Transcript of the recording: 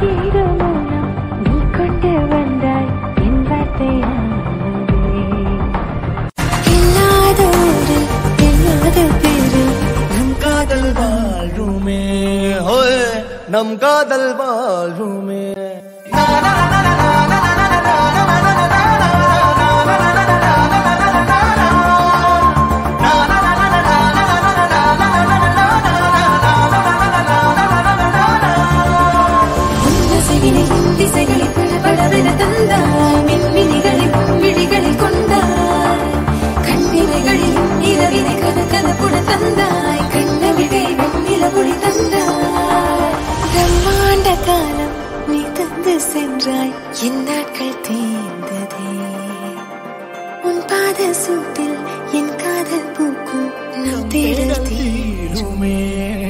தீர மூலம் நீ கொண்டு வந்தாய் என் வார்த்தையானதே இல்லாத ஊரில் இல்லாத பேரில் நம் காதல் வாழுமே ஹோய் நம் காதல் வாழுமே திசையினையும் திசைகளில் படபடவென தந்தாய் மின்மினிகளில் விழிகளில் கொண்டாய் கண்ணிமைகளிலும் இரவினை கதகதப்புட தந்தாய் கண்ணவிகை வெண்ணில ஒளி தந்தாய் பிரம்மாண்ட காலம் நீ தந்து சென்றாய் என் நாட்கள் தீர்ந்ததே உன் பாத சூட்டில் என் காதல் பூக்கும் நம் தேடல் தீ தீருமே